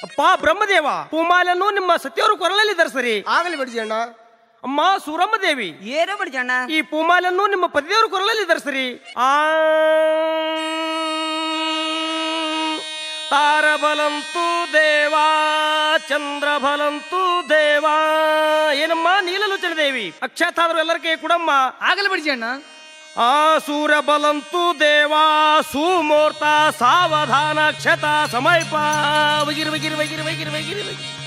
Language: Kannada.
ಅಪ್ಪ ಬ್ರಹ್ಮದೇವ ಪೂಮಾಲನ್ನು ನಿಮ್ಮ ಸತ್ಯವರು ಕೊರಳಲ್ಲಿ ಧರಿಸರಿ ಆಗಲಿ ಬಡಿಜಣ್ಣ ಅಮ್ಮ ಸೂರಮ್ಮ ದೇವಿ ಏನೋ ಬಡ್ಜಣ್ಣ ಈ ಪೂಮಾಲನ್ನು ನಿಮ್ಮ ಪತಿದೇವರು ಕೊರಳಲ್ಲಿ ಧರಿಸರಿ ಆ ತಾರಬಲಂತು ದೇವಾ ಚಂದ್ರಬಲಂತು ದೇವಾ ಏನಮ್ಮ ನೀಲಲೋಚನ ದೇವಿ ಅಕ್ಷತಾದ್ರು ಎಲ್ಲರಿಗೆ ಕೊಡಮ್ಮ ಆಗಲಿ ಬಡಿಜಣ್ಣ ಆ ಸೂರ್ಯ ಬಲಂತು ದೇವಾ ಸುಮೂರ್ತ ಸಾವಧಾನ ಕ್ಷತ ಸಮಯಪ ವಗಿರ್ ವಗಿರ್ ವಗಿರ್ ವಗಿರ್ ವಗಿರ್ ವಗಿರ್